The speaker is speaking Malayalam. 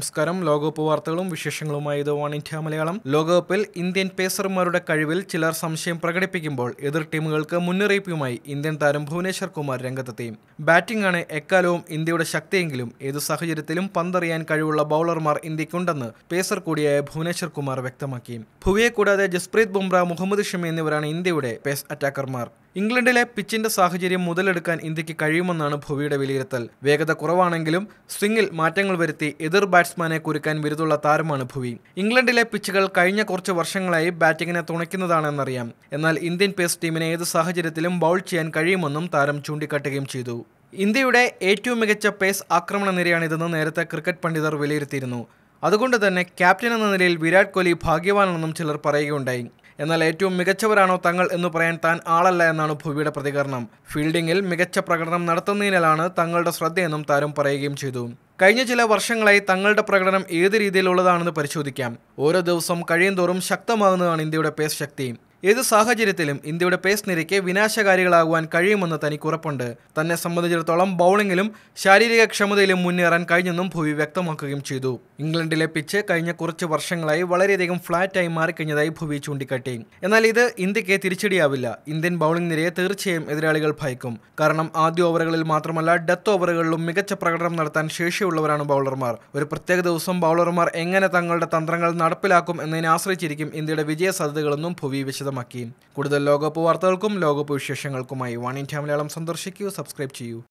നമസ്കാരം ലോകകപ്പ് വാർത്തകളും വിശേഷങ്ങളുമായി ഇത് വൺ ഇന്ത്യ മലയാളം ലോകകപ്പിൽ ഇന്ത്യൻ പേസർമാരുടെ കഴിവിൽ ചിലർ സംശയം പ്രകടിപ്പിക്കുമ്പോൾ എതിർ ടീമുകൾക്ക് മുന്നറിയിപ്പുമായി ഇന്ത്യൻ താരം ഭുവനേശ്വർ കുമാർ രംഗത്തെത്തി ബാറ്റിംഗ് ആണ് എക്കാലവും ഇന്ത്യയുടെ ശക്തിയെങ്കിലും ഏതു സാഹചര്യത്തിലും പന്തെറിയാൻ കഴിവുള്ള ബൗളർമാർ ഇന്ത്യക്കുണ്ടെന്ന് പേസർ കൂടിയായ ഭുവനേശ്വർ കുമാർ വ്യക്തമാക്കി ഭുവിയെ കൂടാതെ ജസ്പ്രീത് ബുംറ മുഹമ്മദ് ഷമി എന്നിവരാണ് ഇന്ത്യയുടെ പേസ് അറ്റാക്കർമാർ ഇംഗ്ലണ്ടിലെ പിച്ചിന്റെ സാഹചര്യം മുതലെടുക്കാൻ ഇന്ത്യക്ക് കഴിയുമെന്നാണ് ഭുവിയുടെ വിലയിരുത്തൽ വേഗത കുറവാണെങ്കിലും സ്വിംഗിൽ മാറ്റങ്ങൾ വരുത്തി എതിർ ബാറ്റ്സ്മാനെ കുരുക്കാൻ വിരുതുള്ള താരമാണ് ഭുവി ഇംഗ്ലണ്ടിലെ പിച്ചുകൾ കഴിഞ്ഞ കുറച്ച് വർഷങ്ങളായി ബാറ്റിങ്ങിനെ തുണയ്ക്കുന്നതാണെന്നറിയാം എന്നാൽ ഇന്ത്യൻ പേസ് ടീമിനെ ഏത് സാഹചര്യത്തിലും ബൗൾ ചെയ്യാൻ കഴിയുമെന്നും താരം ചൂണ്ടിക്കാട്ടുകയും ചെയ്തു ഇന്ത്യയുടെ ഏറ്റവും മികച്ച പേസ് ആക്രമണ നിരയാണിതെന്ന് നേരത്തെ ക്രിക്കറ്റ് പണ്ഡിതർ വിലയിരുത്തിയിരുന്നു അതുകൊണ്ട് തന്നെ ക്യാപ്റ്റൻ എന്ന നിലയിൽ വിരാട് കോഹ്ലി ഭാഗ്യവാനാണെന്നും ചിലർ പറയുകയുണ്ടായി എന്നാൽ ഏറ്റവും മികച്ചവരാണോ തങ്ങൾ എന്ന് പറയാൻ താൻ ആളല്ല എന്നാണ് ഭുവിയുടെ പ്രതികരണം ഫീൽഡിംഗിൽ മികച്ച പ്രകടനം നടത്തുന്നതിനാലാണ് തങ്ങളുടെ ശ്രദ്ധയെന്നും താരം പറയുകയും ചെയ്തു കഴിഞ്ഞ ചില വർഷങ്ങളായി തങ്ങളുടെ പ്രകടനം ഏത് രീതിയിലുള്ളതാണെന്ന് പരിശോധിക്കാം ഓരോ ദിവസം കഴിയുന്തോറും ശക്തമാകുന്നതാണ് ഇന്ത്യയുടെ പേസ് ശക്തി ഏത് സാഹചര്യത്തിലും ഇന്ത്യയുടെ പേസ് നിരയ്ക്ക് വിനാശകാരികളാകുവാൻ കഴിയുമെന്ന് തനിക്ക് ഉറപ്പുണ്ട് തന്നെ സംബന്ധിച്ചിടത്തോളം ബൗളിങ്ങിലും ശാരീരിക ക്ഷമതയിലും മുന്നേറാൻ കഴിഞ്ഞെന്നും ഭുവി വ്യക്തമാക്കുകയും ചെയ്തു ഇംഗ്ലണ്ടിലെ പിച്ച് കഴിഞ്ഞ കുറച്ച് വർഷങ്ങളായി വളരെയധികം ഫ്ലാറ്റായി മാറിക്കഴിഞ്ഞതായി ഭുവി ചൂണ്ടിക്കാട്ടി എന്നാൽ ഇത് ഇന്ത്യക്ക് തിരിച്ചടിയാവില്ല ഇന്ത്യൻ ബൗളിംഗ് നിരയെ തീർച്ചയായും എതിരാളികൾ ഭയക്കും കാരണം ആദ്യ ഓവറുകളിൽ മാത്രമല്ല ഡെത്ത് ഓവറുകളിലും മികച്ച പ്രകടനം നടത്താൻ ശേഷിയുള്ളവരാണ് ബൗളർമാർ ഒരു പ്രത്യേക ദിവസം ബൗളർമാർ എങ്ങനെ തങ്ങളുടെ തന്ത്രങ്ങൾ നടപ്പിലാക്കും എന്നതിനെ ആശ്രയിച്ചിരിക്കും ഇന്ത്യയുടെ വിജയ സാധ്യതകളെന്നും ഭുവി വിശദമാക്കി കൂടുതൽ ലോകകപ്പ് വാർത്തകൾക്കും ലോകകപ്പ് വിശേഷങ്ങൾക്കുമായി വൺ ഇന്ത്യ മലയാളം സന്ദർശിക്കൂ സബ്സ്ക്രൈബ് ചെയ്യൂ